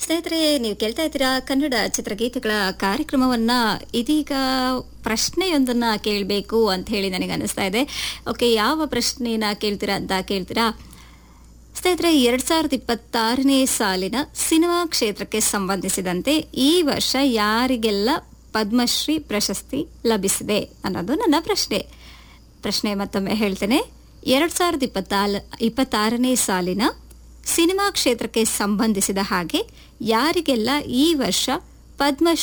ಸ್ನೇಹಿತರೆ ನೀವು ಕೇಳ್ತಾ ಇದ್ದೀರಾ ಕನ್ನಡ ಚಿತ್ರಗೀತೆಗಳ ಕಾರ್ಯಕ್ರಮವನ್ನ ಇದೀಗ ಪ್ರಶ್ನೆಯೊಂದನ್ನ ಕೇಳಬೇಕು ಅಂತ ಹೇಳಿ ನನಗೆ ಅನಿಸ್ತಾ ಇದೆ ಓಕೆ ಯಾವ ಪ್ರಶ್ನೆನ ಕೇಳ್ತೀರಾ ಅಂತ ಕೇಳ್ತೀರಾ ಸ್ನೇಹಿತರೆ ಎರಡ್ ಸಾವಿರದ ಇಪ್ಪತ್ತಾರನೇ ಸಾಲಿನ ಸಿನಿಮಾ ಕ್ಷೇತ್ರಕ್ಕೆ ಸಂಬಂಧಿಸಿದಂತೆ ಈ ವರ್ಷ ಯಾರಿಗೆಲ್ಲ ಪದ್ಮಶ್ರೀ ಪ್ರಶಸ್ತಿ ಲಭಿಸಿದೆ ಅನ್ನೋದು ನನ್ನ ಪ್ರಶ್ನೆ ಪ್ರಶ್ನೆ ಮತ್ತೊಮ್ಮೆ ಹೇಳ್ತೇನೆ ಎರಡ್ ಸಾವಿರದ ಇಪ್ಪತ್ತಾಲ ಇಪ್ಪತ್ತಾರನೇ ಸಾಲಿನ ಸಿನಿಮಾ ಕ್ಷೇತ್ರಕ್ಕೆ ಸಂಬಂಧಿಸಿದ ಹಾಗೆ ಯಾರಿಗೆಲ್ಲ ಈ ವರ್ಷ ಪದ್ಮಶ್ರೀ